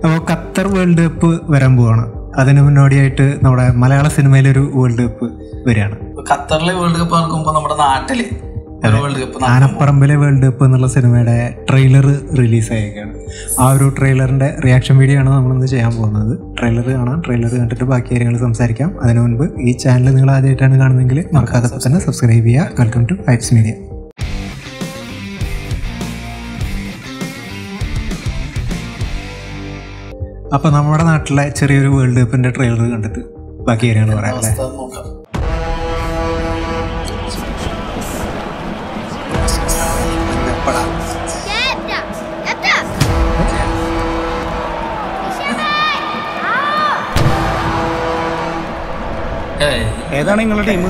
അപ്പോൾ Qatar world cup വരാൻ പോവാണ് അതിന് മുന്നോടിയായിട്ട് നമ്മുടെ മലയാള സിനിമയിലൊരു വേൾഡ് കപ്പ് വരികയാണ് ഇപ്പൊ ഖത്തറിലെ വേൾഡ് കപ്പ് നടക്കുമ്പോ നമ്മുടെ നാട്ടില് ഒരു വേൾഡ് കപ്പ് ആനപ്പറമ്പിലെ വേൾഡ് കപ്പ് എന്നുള്ള സിനിമയുടെ ട്രെയിലർ റിലീസ് ആയിരിക്കുകയാണ് ആ ഒരു ട്രെയിലറിന്റെ റിയാക്ഷൻ വീഡിയോ ആണ് നമ്മളിന്ന് ചെയ്യാൻ പോകുന്നത് ട്രെയിലർ കാണാം ട്രെയിലർ കണ്ടിട്ട് ബാക്കി കാര്യങ്ങൾ സംസാരിക്കാം അതിനു മുൻപ് ഈ ചാനൽ നിങ്ങൾ ആദ്യമായിട്ടാണ് കാണുന്നതെങ്കിൽ മറക്കാതെ തന്നെ സബ്സ്ക്രൈബ് ചെയ്യുക വെൽക്കം ടു ഫൈറ്റ്സ് മീഡിയ അപ്പൊ നമ്മുടെ നാട്ടിലെ ചെറിയൊരു വേൾഡ് കപ്പിന്റെ ട്രെയിലർ കണ്ടിട്ട് ബാക്കി കാര്യങ്ങൾ പറയാം അല്ലേ അവസ്ഥ നോക്കാം Jävla! Jävla! ഏയ്, ഏതാണ് നിങ്ങളുടെ ടീം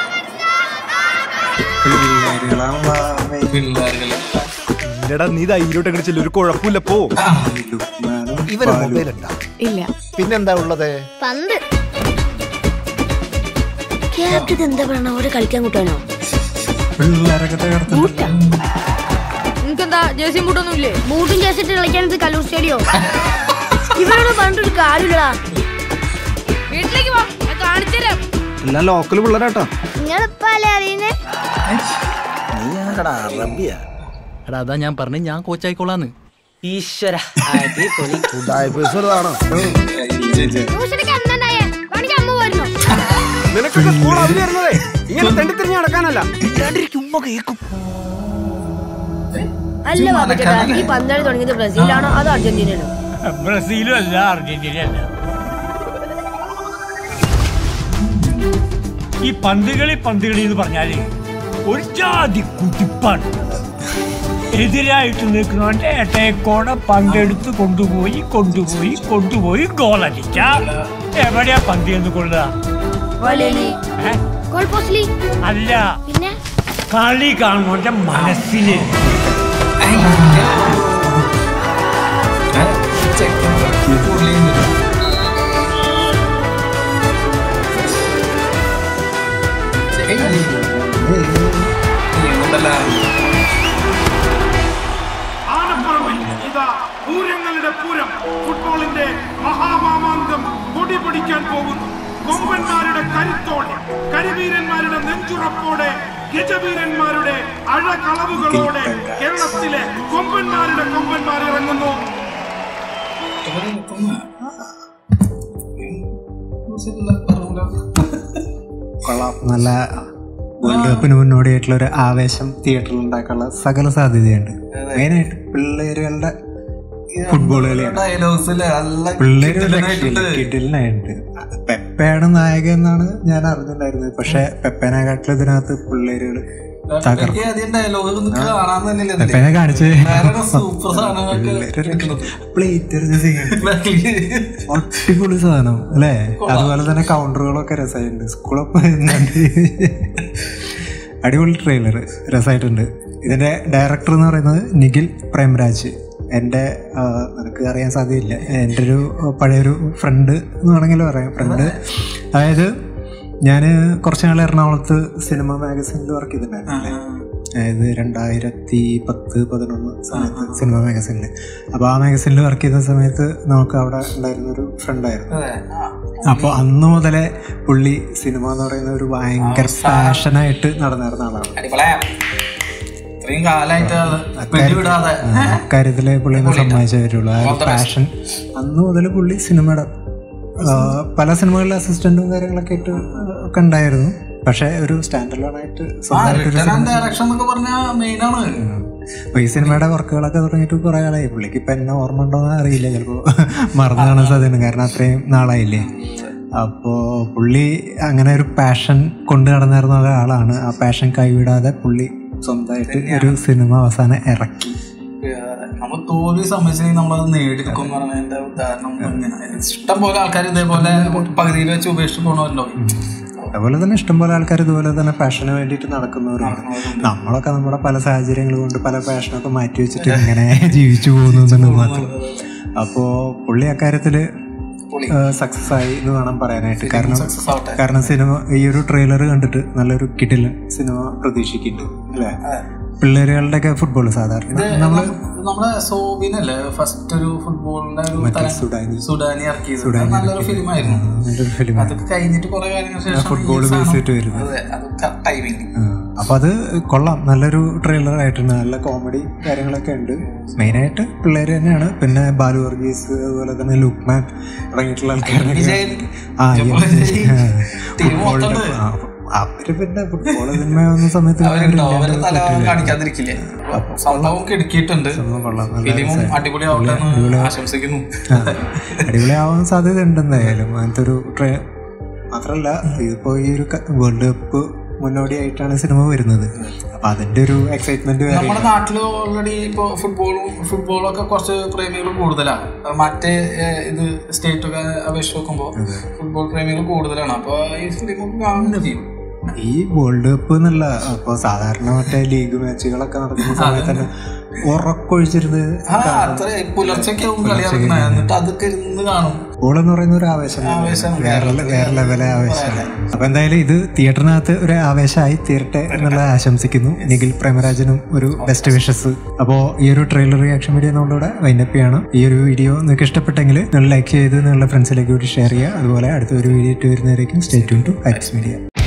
പിള്ളേരുകള് ഇല്ലടാ നീ ധൈര്യമായിട്ട് അങ്ങനെ ചെല്ലു ഒരു കുഴപ്പമില്ല പോ ഇവന് മൊബൈൽ ഉണ്ടാ ഇല്ല പിന്നെന്താ ഉള്ളത് പന്ത് ക്യാപ്റ്റൻ എന്താ പറയണ ഓരോ കളിക്കാൻ കൂട്ടാനോ പിള്ളേരൊക്കെ തകർത്തിട്ട് നിങ്ങക്കെന്താ ജേഴ്സി ബൂട്ടൊന്നും ഇല്ലേ ബൂട്ടും ജേഴ്സിട്ട് കളിക്കാനത് കല്ലൂർ സ്റ്റേഡിയോ ഇവരോട് പറഞ്ഞിട്ടൊരു കാര്യമില്ലടാ വീട്ടിലേക്ക് വാ ഞാൻ കാണിച്ചുതരാം എല്ലാം ലോക്കൽ പിള്ളേരാട്ടോ നിങ്ങളിപ്പല്ലേ അറിയുന്നേ നീ ആരടാ അറബിയ എടാ അതാ ഞാൻ പറഞ്ഞു ഞാൻ കോച്ചായിക്കോളാന്ന് ഈശ്വര അടിപൊളി ഉദായ്പതാണോ ട്യൂഷനൊക്കെ അന്നുണ്ടായേ വേണമെങ്കിൽ അമ്മ പോയിരുന്നു നിനക്കൊക്കെ സ്കൂൾ അവധി വരുന്നതേ ഇങ്ങനെ തെണ്ടിത്തിരിഞ്ഞ് നടക്കാനല്ല അല്ല ബാബച്ചേട്ടാ ഈ പന്താളി തുടങ്ങിയത് ബ്രസീലാണോ അതോ അർജന്റീനയാണോ ബ്രസീലും അല്ല അർജന്റീന അല്ല ഈ പന്തുകളി പന്തുകളി എന്ന് പറഞ്ഞാല് ഒരു ജാതി കുതിപ്പാണ് എതിരായിട്ട് നിൽക്കുന്നവന്റെ ഏട്ടേക്കോടെ പന്തെടുത്ത് കൊണ്ടുപോയി കൊണ്ടുപോയി കൊണ്ടുപോയി ഗോളടിക്ക എവിടെയാ പന്ത് എന്ന് കൊള്ളുക വലലി ഏ? ഗോൾ പോസ്റ്റിലി അല്ല പിന്നെ കളി കാണുന്നവന്റെ മനസ്സില് ചെക്കൻ പുള്ളിയുണ്ട്. ഏയ്, ഇങ്ങോട്ടല്ല. ആനപ്പുറമിൽ ഇതാ പൂരങ്ങളുടെ പൂരം ഫുട്ബോളിന്റെ മഹാമാമാങ്കം കൊടി പിടിക്കാൻ പോകുന്നു കൊമ്പന്മാരുടെ കരുത്തോടെ കരിവീരന്മാരുടെ നെഞ്ചുറപ്പോടെ ഗജവീരന്മാരുടെ അഴകളവുകളോടെ കേരളത്തിലെ കൊമ്പന്മാരുടെ കൊമ്പന്മാർ ഇറങ്ങുന്നു ഇവര് നിൽക്കുന്ന. ഇല്ല, പറഞ്ഞില്ല. കൊള്ളാം നല്ല വേൾഡ് കപ്പിന് മുന്നോടിയായിട്ടുള്ള ഒരു ആവേശം തിയേറ്ററിൽ ഉണ്ടാക്കാനുള്ള സകല സാധ്യതയുണ്ട് മെയിനായിട്ട് പിള്ളേരുകളുടെ ഫുട്ബോൾ കളിയാണ് ഡയലോഗ്സ് ഇല്ലേ? നല്ല പിള്ളേര് കിടിലനായിട്ടുണ്ട്. കിടിലിനായിട്ട് പെപ്പയാണ് നായകൻ എന്നാണ് ഞാൻ അറിഞ്ഞിട്ടുണ്ടായിരുന്നത് പക്ഷെ പെപ്പനെക്കാട്ടിലും ഇതിനകത്ത് പിള്ളേരുകൾ തകർക്കും എനിക്ക് ആദ്യം ഡയലോഗ് ഒന്ന് കാണാൻ തന്നെ ഇല്ല ഇതില്. പെപ്പനെ കാണിച്ച് വേറെ സൂപ്പർ സാധനങ്ങളൊക്കെ പ്ലേറ്റ് അടിപൊളി സാധനം അല്ലേ അതുപോലെ തന്നെ കൗണ്ടറുകളൊക്കെ രസമായിട്ടുണ്ട് സ്കൂളൊക്കെ അടിപൊളി ട്രെയിലർ രസമായിട്ടുണ്ട് ഇതിന്റെ ഡയറക്ടർ എന്ന് പറയുന്നത് നിഖിൽ പ്രേംരാജ് എൻ്റെ ആ, നിനക്ക് അറിയാൻ സാധ്യതയില്ല എൻ്റെ ഒരു പഴയൊരു ഫ്രണ്ട് എന്ന് വേണമെങ്കിൽ പറയാം ഫ്രണ്ട് അതായത് ഞാൻ കുറച്ച് നാൾ എറണാകുളത്ത് സിനിമ മാഗസീനിൽ വർക്ക് ചെയ്തിട്ടുണ്ടായിരുന്നില്ലേ അതായത് രണ്ടായിരത്തി പത്ത് പതിനൊന്ന് സമയത്ത് സിനിമ മാഗസീനിൽ അപ്പോൾ ആ മാഗസീനിൽ വർക്ക് ചെയ്ത സമയത്ത് നമുക്ക് അവിടെ ഉണ്ടായിരുന്ന ഒരു ഫ്രണ്ടായിരുന്നു അതെ. ആ. അപ്പോൾ അന്ന് മുതലേ പുള്ളി സിനിമ എന്ന് പറയുന്ന ഒരു ഭയങ്കര പാഷനായിട്ട് നടന്നിരുന്ന ആളാണ് അടിപൊളിയാ. ഇത്രയും കാലായിട്ട് പിടിവിടാതെ ആ, അക്കാര്യത്തില് പുള്ളി ഒന്ന് സമ്മതിച്ചേ പറ്റുള്ളൂ ആ ഒരു പാഷൻ അന്ന് മുതൽ പുള്ളി സിനിമയുടെ ആ, പല സിനിമകളിലെ അസിസ്റ്റന്റും കാര്യങ്ങളൊക്കെ ആയിട്ട് ഒക്കെ ഉണ്ടായിരുന്നു പക്ഷെ ഒരു സ്റ്റാൻഡ് ലോൺ ആയിട്ട് സ്വന്തമായിട്ടൊരു റിട്ടേൺ ആൻഡ് സിനിമ ഡയറക്ഷൻ എന്നൊക്കെ പറഞ്ഞ മെയിൻ ആണ് അപ്പൊ ഈ സിനിമയുടെ വർക്കുകളൊക്കെ തുടങ്ങിയിട്ട് കുറെ ആളായി പുള്ളിക്ക് ഇപ്പൊ എന്നെ ഓർമ്മ ഉണ്ടോന്ന് അറിയില്ല ചിലപ്പോ മറന്നു കാണാൻ സാധ്യതയുണ്ട് കാരണം അത്രയും നാളായില്ലേ അപ്പോ പുള്ളി അങ്ങനെ ഒരു പാഷൻ കൊണ്ടു നടന്നിരുന്ന ഒരാളാണ് ആ പാഷൻ കൈവിടാതെ പുള്ളി സ്വന്തമായിട്ട് ഒരു സിനിമ അവസാനം ഇറക്കി നമ്മൾ തോൽവി സമ്മതിച്ചില്ലെങ്കിൽ നമ്മളത് നേടിയെടുക്കും എന്ന് പറഞ്ഞതിന്റെ ഉദാഹരണം ഇങ്ങനെ ഇഷ്ടം പോലെ ആൾക്കാർ ഇതേപോലെ പകുതിയിൽ വെച്ച് ഉപേക്ഷിച്ച് പോകണമല്ലോ അതുപോലെ തന്നെ ഇഷ്ടംപോലെ ആൾക്കാർ ഇതുപോലെ തന്നെ പാഷന് വേണ്ടിയിട്ട് നടക്കുന്നവരുണ്ട് നമ്മളൊക്കെ നമ്മുടെ പല സാഹചര്യങ്ങൾ കൊണ്ട് പല പാഷനൊക്കെ മാറ്റി വെച്ചിട്ട് ഇങ്ങനെ ജീവിച്ചു പോകുന്നു എന്നുള്ളത് മാത്രം അപ്പോൾ പുള്ളി അക്കാര്യത്തിൽ സക്സസ് ആയി എന്ന് വേണം പറയാനായിട്ട് കാരണം സക്സസ് ആവട്ടെ കാരണം സിനിമ ഈ ഒരു ട്രെയിലർ കണ്ടിട്ട് നല്ലൊരു കിടിലൻ സിനിമ പ്രതീക്ഷിക്കുന്നുണ്ട് അല്ലേ പിള്ളേരുകളുടെ ഒക്കെ ഫുട്ബോൾ സാധാരണ നമ്മൾ നമ്മുടെ സോബിനല്ലേ ഫസ്റ്റ് ഒരു ഫുട്ബോളിന്റെ ഒരു മറ്റേ തരം- സുഡാനി. സുഡാനി ഇറക്കിയത് സുഡാനി അത് നല്ലൊരു ഇറക്കിയത്. ഫിലിമായിരുന്നു നല്ലൊരു ഫിലിം അതൊക്കെ കഴിഞ്ഞിട്ട് കുറെ കാര്യങ്ങൾക്ക് ശേഷം ഫുട്ബോൾ ഈ സാധനം- ബേസ് ചെയ്തിട്ട് വരുന്നത്. അതെ അത് കറക്റ്റ് ടൈമിങ് അപ്പൊ അത് കൊള്ളാം നല്ലൊരു ട്രെയിലർ ആയിട്ടുണ്ട് നല്ല കോമഡി കാര്യങ്ങളൊക്കെ ഉണ്ട് മെയിനായിട്ട് പിള്ളേർ തന്നെയാണ് പിന്നെ ബാലു വർഗീസ് അതുപോലെ തന്നെ ലുക്മാൻ തുടങ്ങിയിട്ടുള്ള ആൾക്കാരൊക്കെ വിജയൻ, ആ ഈ ജബ്ബാർ വിജയ്, ടീം ഫുട്ബോളിന്റെ മൊത്തം ആ, അവര് പിന്നെ ഫുട്ബോൾ സിനിമ വന്ന സമയത്ത് അവരുണ്ടോ അവരെ അവരില്ലാണ്ട് തല പറ്റില്ല. കാണിക്കാതിരിക്കില്ലേ സംഭവം കിടക്കിയിട്ടുണ്ട് സംഭവം കൊള്ളാം, നല്ല ഫിലിമും രസായി. അടിപൊളിയാവട്ടെ എന്ന് അടിപൊളി- ആശംസിക്കുന്നു ആ, അടിപൊളിയാവാൻ സാധ്യത ഉണ്ട് എന്തായാലും അങ്ങനത്തെ ഒരു ട്രെ മാത്രല്ല ഇതിപ്പോ ഈ ഒരു വേൾഡ് കപ്പ് മുന്നോടിയായിട്ടാണ് സിനിമ വരുന്നത് അപ്പൊ അതിന്റെ ഒരു എക്സൈറ്റ്മെന്റ് വേറെ നമ്മുടെ നാട്ടില് ഓൾറെഡി ഇപ്പൊ ഫുട്ബോളും ഫുട്ബോളും ഒക്കെ കുറച്ച് പ്രേമികൾ കൂടുതലാണ് മറ്റേ ഏഹ്, ഇത് സ്റ്റേറ്റ് ഒക്കെ അപേക്ഷിച്ച് നോക്കുമ്പോൾ ഫുട്ബോൾ പ്രേമികൾ കൂടുതലാണ് അപ്പൊ ഈ ഫിലിം കാണുന്നത് ചെയ്യും ഈ വേൾഡ് കപ്പ് എന്നുള്ള അപ്പൊ സാധാരണ മറ്റേ ലീഗ് മാച്ചുകളൊക്കെ നടക്കുന്ന സമയത്ത് തന്നെ ഉറക്കൊഴിച്ചിരുന്ന് ആ അത്ര പുലർച്ചയ്ക്ക് ആവും കളി നടക്കുന്നത് എന്നിട്ട് അതൊക്കെ ഇരുന്ന് കാണും ഫുട്ബോൾ എന്ന് പറയുന്ന ഒരു ആവേശം ആവേശം വേറെ വേറെ ലെവലെ ആവേശമല്ല അപ്പൊ എന്തായാലും ഇത് തിയേറ്ററിനകത്ത് ഒരു ആവേശമായി തീരട്ടെ എന്നുള്ള ആശംസിക്കുന്നു നിഖിൽ പ്രേമരാജനും ഒരു ബെസ്റ്റ് വിഷസ് അപ്പോൾ ഈ ഒരു ട്രെയിലർ റിയാക്ഷൻ വീഡിയോ നമ്മളിവിടെ വൈൻഡപ്പ് ചെയ്യണം ഈ ഒരു വീഡിയോ നിങ്ങൾക്ക് ഇഷ്ടപ്പെട്ടെങ്കിൽ നിങ്ങൾ ലൈക്ക് ചെയ്ത് നിങ്ങളുടെ ഫ്രണ്ട്സിലേക്ക് കൂടി ഷെയർ ചെയ്യുക അതുപോലെ അടുത്ത ഒരു വീഡിയോ ഇട്ട് വരുന്നവരേക്കും stay tune to Heights media